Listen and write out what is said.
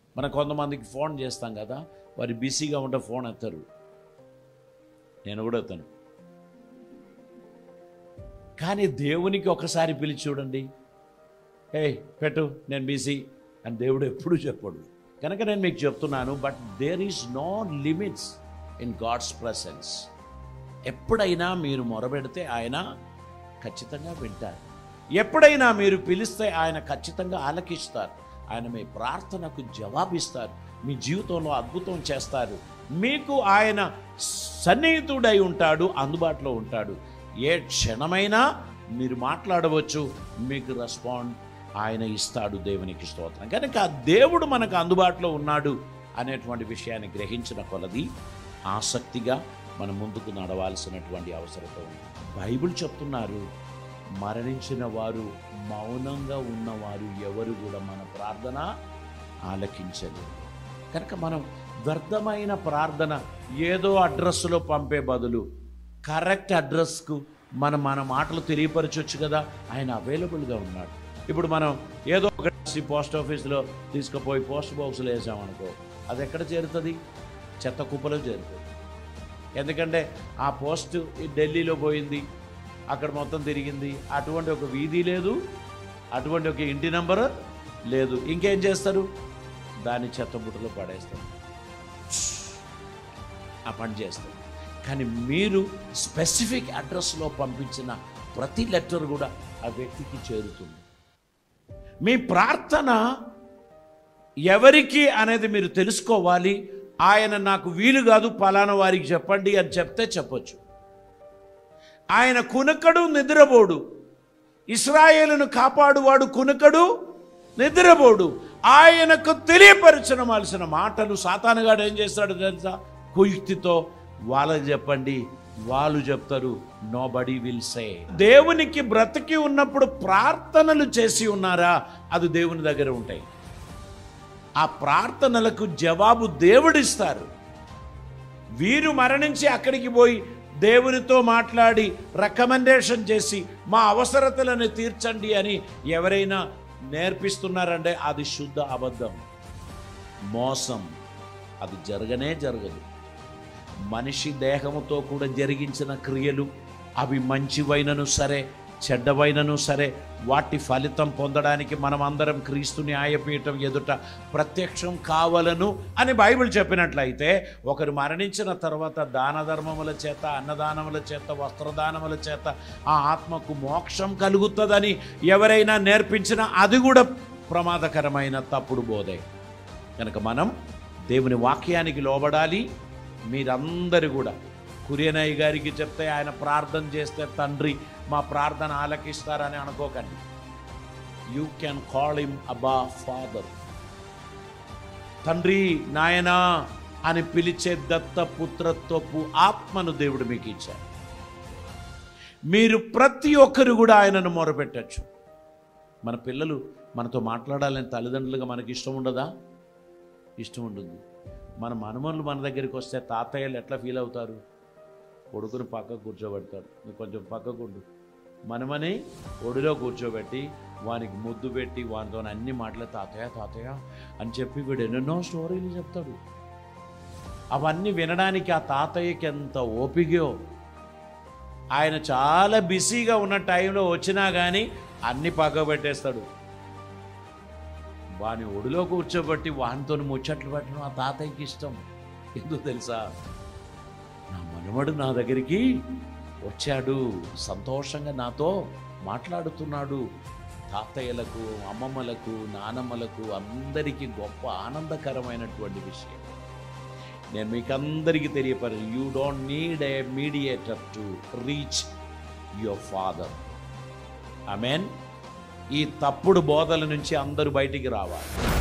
మనం కొంతమందికి ఫోన్ చేస్తాం కదా వారు బిజీగా ఉంటే ఫోన్ ఎత్తారు నేను కూడా ఎత్తాను కానీ దేవునికి ఒకసారి పిలిచి చూడండి ఏయ్ పెట్టు నేను బిజీ అని దేవుడు ఎప్పుడు చెప్పడు కనుక నేను మీకు చెప్తున్నాను but there is no limits in God's presence ఎప్పుడైనా మీరు మొరబెడితే ఆయన ఖచ్చితంగా వింటారు ఎప్పుడైనా మీరు పిలిస్తే ఆయన ఖచ్చితంగా ఆలకిస్తారు ఆయన మీ ప్రార్థనకు జవాబిస్తారు మీ జీవితంలో అద్భుతం చేస్తారు మీకు ఆయన సన్నిహితుడై ఉంటాడు అందుబాటులో ఉంటాడు ఏ క్షణమైనా మీరు మాట్లాడవచ్చు మీకు రెస్పాండ్ ఆయన ఇస్తాడు దేవునికి స్తోత్రం కనుక దేవుడు మనకు అందుబాటులో ఉన్నాడు అనేటువంటి విషయాన్ని గ్రహించిన కొలది ఆసక్తిగా మనం ముందుకు నడవాల్సినటువంటి అవసరం ఉంది బైబిల్ చెప్తున్నారు మరణించిన వారు మౌనంగా ఉన్నవారు ఎవరు కూడా మన ప్రార్థన ఆలకించలేరు కనుక మనం వ్యర్థమైన ప్రార్థన ఏదో అడ్రస్లో పంపే బదులు కరెక్ట్ అడ్రస్కు మనం మన మాటలు తెలియపరచవచ్చు కదా ఆయన అవైలబుల్గా ఉన్నాడు ఇప్పుడు మనం ఏదో ఒక పోస్ట్ ఆఫీస్లో తీసుకుపోయి పోస్ట్ బాక్స్లో వేసామనుకో అది ఎక్కడ చేరుతుంది చెత్త కుప్పలో చేరుతుంది ఎందుకంటే ఆ పోస్ట్ ఈ ఢిల్లీలో పోయింది అక్కడ మొత్తం తిరిగింది అటువంటి ఒక వీధి లేదు అటువంటి ఒక ఇంటి నంబరు లేదు ఇంకేం చేస్తారు దాన్ని చెత్తబుట్టలో పడేస్తారు ఆ పని చేస్తారు కానీ మీరు స్పెసిఫిక్ అడ్రస్లో పంపించిన ప్రతి లెటర్ కూడా ఆ వ్యక్తికి చేరుతుంది మీ ప్రార్థన ఎవరికి అనేది మీరు తెలుసుకోవాలి ఆయన నాకు వీలు కాదు పలానా వారికి చెప్పండి అని చెప్తే చెప్పొచ్చు ఆయన కునకడు నిద్రపోడు ఇస్రాయేలును కాపాడువాడు కునకడు నిద్రపోడు ఆయనకు తెలియపరచనవలసిన మాటలు సాతానుగాడు ఏం చేస్తాడు తెలుసా కుయుక్తితో వాళ్ళకి చెప్పండి వాళ్ళు చెప్తారు నో బడీ విల్ సే దేవునికి బ్రతికి ఉన్నప్పుడు ప్రార్థనలు చేసి ఉన్నారా అది దేవుని దగ్గర ఉంటాయి ఆ ప్రార్థనలకు జవాబు దేవుడిస్తారు వీరు మరణించి అక్కడికి పోయి దేవునితో మాట్లాడి రికమెండేషన్ చేసి మా అవసరతలను తీర్చండి అని ఎవరైనా నేర్పిస్తున్నారంటే అది శుద్ధ అబద్ధం మోసం అది జరగనే జరగదు మనిషి దేహముతో కూడా జరిగించిన క్రియలు అవి మంచివైనను సరే చెడ్డవైనను సరే వాటి ఫలితం పొందడానికి మనం అందరం క్రీస్తు న్యాయపీఠం ఎదుట ప్రత్యక్షం కావలను అని బైబిల్ చెప్పినట్లయితే ఒకరు మరణించిన తర్వాత దాన ధర్మముల చేత అన్నదానముల చేత వస్త్రదానముల చేత ఆ ఆత్మకు మోక్షం కలుగుతుందని ఎవరైనా నేర్పించినా అది కూడా ప్రమాదకరమైన తప్పుడు బోధే కనుక మనం దేవుని వాక్యానికి లోబడాలి మీరందరూ కూడా కురియనయ్య గారికి చెప్తే ఆయన ప్రార్థన చేస్తే తండ్రి మా ప్రార్థన ఆలకిస్తారని అనుకోకండి you can call him Abba father తండ్రి నాయనా అని పిలిచే దత్త పుత్రత్వపు ఆత్మను దేవుడు మీకు ఇచ్చారు మీరు ప్రతి ఒక్కరు కూడా ఆయనను మొరపెట్టచ్చు మన పిల్లలు మనతో మాట్లాడాలని తల్లిదండ్రులుగా మనకి ఇష్టం ఉండదా ఇష్టం ఉంటుంది మన మనమనులు మన దగ్గరికి వస్తే తాతయ్యలు ఎట్లా ఫీల్ అవుతారు కొడుకుని పక్కకు కూర్చోబెడతాడు నువ్వు కొంచెం పక్కకు ఉండు మనమని ఒడిలో కూర్చోబెట్టి వానికి ముద్దు పెట్టి వానితో అన్ని మాటలు తాతయ్య తాతయ్య అని చెప్పి వీడు ఎన్నెన్నో స్టోరీలు చెప్తాడు అవన్నీ వినడానికి ఆ తాతయ్యకి ఎంత ఓపికో ఆయన చాలా బిజీగా ఉన్న టైంలో వచ్చినా కానీ అన్ని పక్క పెట్టేస్తాడు వాని ఒడిలో కూర్చోబెట్టి వానితో ముచ్చట్లు పెట్టడం ఆ తాతయ్యకి ఇష్టం ఎందుకు తెలుసా నా మనవడు నా దగ్గరికి వచ్చాడు సంతోషంగా నాతో మాట్లాడుతున్నాడు తాతయ్యలకు అమ్మమ్మలకు నానమ్మలకు అందరికీ గొప్ప ఆనందకరమైనటువంటి విషయం నేను మీకు అందరికీ తెలియపరు you don't need a mediator to reach your father I mean ఈ తప్పుడు బోధల నుంచి అందరూ బయటికి రావాలి